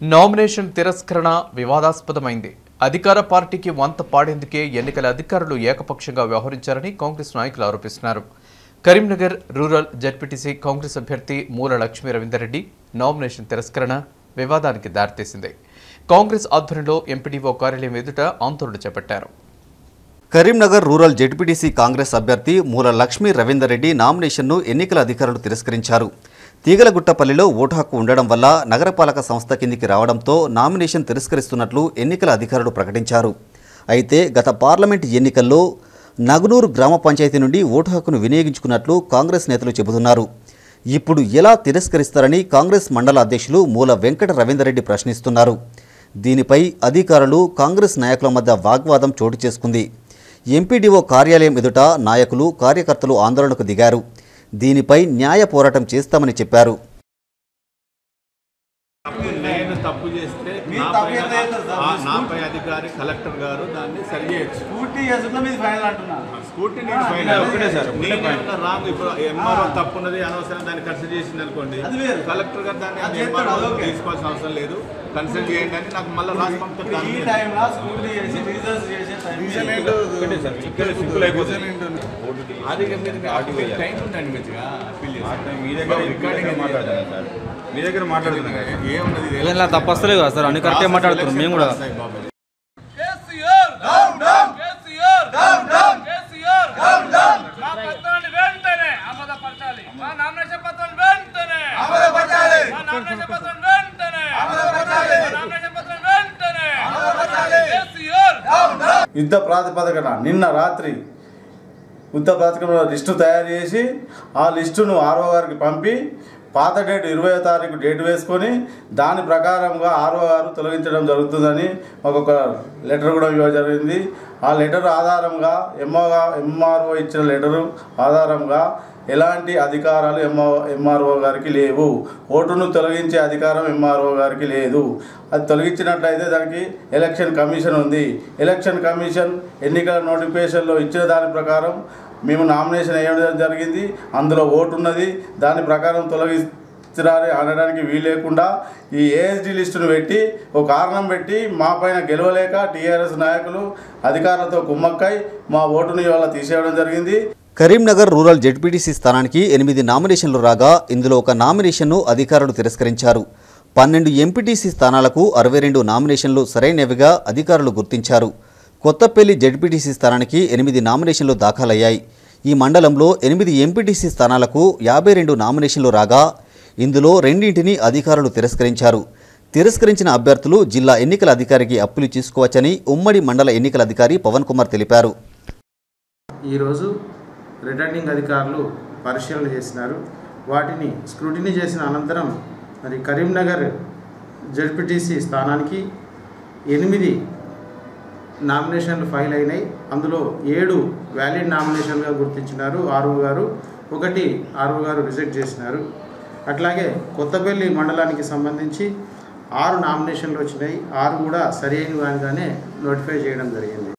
Nomination తిరస్కరణ వివాదాస్పదమైంది అధికార పార్టీకి వంత పాడేందుకే ఎన్నికల అధికారులు ఏకపక్షంగా వ్యవహరించారని కాంగ్రెస్ నాయకులు ఆరోపిస్తున్నారు కరీంనగర్ రూరల్ జడ్పీటీసీ కాంగ్రెస్ అభ్యర్థి మూల లక్ష్మీ రవీందర్రెడ్డి నామినేషన్ తిరస్కరణ వివాదానికి దారితీసింది కాంగ్రెస్ ఆధ్వర్యంలో ఎంపీడీఓ కార్యాలయం ఎదుట ఆందోళన చేపట్టారు కరీంనగర్ రూరల్ జెడ్పీటీసీ కాంగ్రెస్ అభ్యర్థి మూల లక్ష్మీ రవీందర్ రెడ్డి నామినేషన్ను ఎన్నికల అధికారులు తిరస్కరించారు తీగలగుట్టపల్లిలో ఓటు హక్కు ఉండడం వల్ల నగరపాలక సంస్థ కిందికి రావడంతో నామినేషన్ తిరస్కరిస్తున్నట్లు ఎన్నికల అధికారులు ప్రకటించారు అయితే గత పార్లమెంట్ ఎన్నికల్లో నగునూరు గ్రామ పంచాయతీ నుండి ఓటు హక్కును వినియోగించుకున్నట్లు కాంగ్రెస్ నేతలు చెబుతున్నారు ఇప్పుడు ఎలా తిరస్కరిస్తారని కాంగ్రెస్ మండల అధ్యక్షులు మూల వెంకట రవీందర్ రెడ్డి ప్రశ్నిస్తున్నారు దీనిపై అధికారులు కాంగ్రెస్ నాయకుల మధ్య వాగ్వాదం చోటు చేసుకుంది ఎంపీడీఓ కార్యాలయం ఎదుట నాయకులు కార్యకర్తలు ఆందోళనకు దిగారు దీనిపై న్యాయ పోరాటం చేస్తామని చెప్పారు నేను తప్పు చేస్తే మీరు నా తప్పు పైన- ఎంత చేస్తారు సార్? ఆ, మీరు నాపై అధికారి కలెక్టర్ గారు దాన్ని సరి చేయొచ్చు స్కూటీ చేసుకుంటే మీది ఫైనల్ అంటున్నా స్కూటీ నేను ఆ, ఫైన్ ఒకటే సార్, నేను ఏమన్నా రాంగ్ ఇప్పుడు ఎంఆర్ఓ తప్పు ఉన్నది అనవసరం దాన్ని కన్సిడర్ చేసింది అనుకోండి అది వేరు. కలెక్టర్ గారు దాన్ని అది చేస్తాడు, MRO అది ఓకే. తీసుకోవాల్సిన అవసరం లేదు కన్సిడర్ చేయండి అని నాకు మళ్ళీ రాసి ఇప్పుడు పంపుతారు ఈ టైంలో స్కూటీ చేసి రీజన్స్ చేసే టైం ఒకటే సార్, ఇక్కడ సింపుల్ అయిపోతుంది. అది ఇక మీరు మీరు టైం ఉందండి మంచిగా అప్పీల్ చేసి. మీ దగ్గర రికార్డింగ్ రికార్డింగ్ మాట్లాడుతున్నాను సార్ మీ దగ్గర మాట్లాడుతున్నాను కదా. ఏమున్నది ఇది? ఇలా తప్పు వస్తలేదు కదా సార్ అన్ని కరెక్టే మాట్లాడుతున్నాం మేము కూడా ప్రాసెస్ బాబు. KCR down down KCR down down KCR down down మా పత్రాన్ని వెంటనే అమలుపరచాలి మా నామినేషన్ పత్రాన్ని వెంటనే అమలుపరచాలి మా నామినేషన్ పత్రాన్ని వెంటనే అమలుపరచాలి మా నామినేషన్ పత్రాన్ని వెంటనే అమలుపరచాలి కేసీఆర్ డౌన్ డౌన్ యుద్ధ ప్రాతిపదికన నిన్న రాత్రి యుద్ధ ప్రాతిపదికన లిస్టు తయారు చేసి ఆ లిస్టును ఆర్ఓ గారికి పంపి పాత డేట్ ఇరవై తారీఖు డేట్ వేసుకొని దాని ప్రకారంగా ఆర్ఓ గారు తొలగించడం జరుగుతుందని మాకు ఒక లెటర్ కూడా ఇవ్వడం జరిగింది ఆ లెటర్ ఆధారంగా ఎంఓ ఎంఆర్ఓ ఇచ్చిన లెటరు ఆధారంగా ఎలాంటి అధికారాలు ఎంఓ ఎంఆర్ఓ గారికి లేవు ఓటును తొలగించే అధికారం ఎంఆర్ఓ గారికి లేదు అది తొలగించినట్లయితే దానికి ఎలక్షన్ కమిషన్ ఉంది ఎలక్షన్ కమిషన్ ఎన్నికల నోటిఫికేషన్లో ఇచ్చిన దాని ప్రకారం మేము నామినేషన్ వేయడం జరిగింది అందులో ఓటు ఉన్నది దాని ప్రకారం తొలగించాలి అనడానికి వీలు లేకుండా ఈ ఏఎస్డి లిస్టును పెట్టి ఒక కారణం పెట్టి మా పైన గెలవలేక టీఆర్ఎస్ నాయకులు అధికారులతో కుమ్మక్కై మా ఓటుని ఇవాళ తీసేయడం జరిగింది కరీంనగర్ రూరల్ జెడ్పీటీసీ స్థానానికి ఎనిమిది నామినేషన్లు రాగా ఇందులో ఒక నామినేషన్ను అధికారులు తిరస్కరించారు పన్నెండు ఎంపీటీసీ స్థానాలకు అరవై రెండు నామినేషన్లు సరైనవిగా అధికారులు గుర్తించారు కొత్తపల్లి జెడ్పీటీసీ స్థానానికి ఎనిమిది నామినేషన్లు దాఖలయ్యాయి ఈ మండలంలో ఎనిమిది ఎంపీటీసీ స్థానాలకు యాభై రెండు నామినేషన్లు రాగా ఇందులో రెండింటిని అధికారులు తిరస్కరించారు తిరస్కరించిన అభ్యర్థులు జిల్లా ఎన్నికల అధికారికి అప్పులు తీసుకోవచ్చని ఉమ్మడి మండల ఎన్నికల అధికారి పవన్ కుమార్ తెలిపారు ఈరోజు రిటర్నింగ్ అధికారులు పరిశీలన చేసినారు వాటిని స్క్రూటినీ చేసిన అనంతరం మరి కరీంనగర్ జడ్పీటీసీ స్థానానికి ఎనిమిది నామినేషన్లు ఫైల్ అయినాయి అందులో ఏడు వ్యాలిడ్ నామినేషన్గా గుర్తించినారు ఆర్ఓ గారు ఒకటి ఆర్ఓ గారు రిజెక్ట్ చేసినారు అట్లాగే కొత్తపల్లి మండలానికి సంబంధించి ఆరు నామినేషన్లు వచ్చినాయి ఆరు కూడా సరైనవిగానే నోటిఫై చేయడం జరిగింది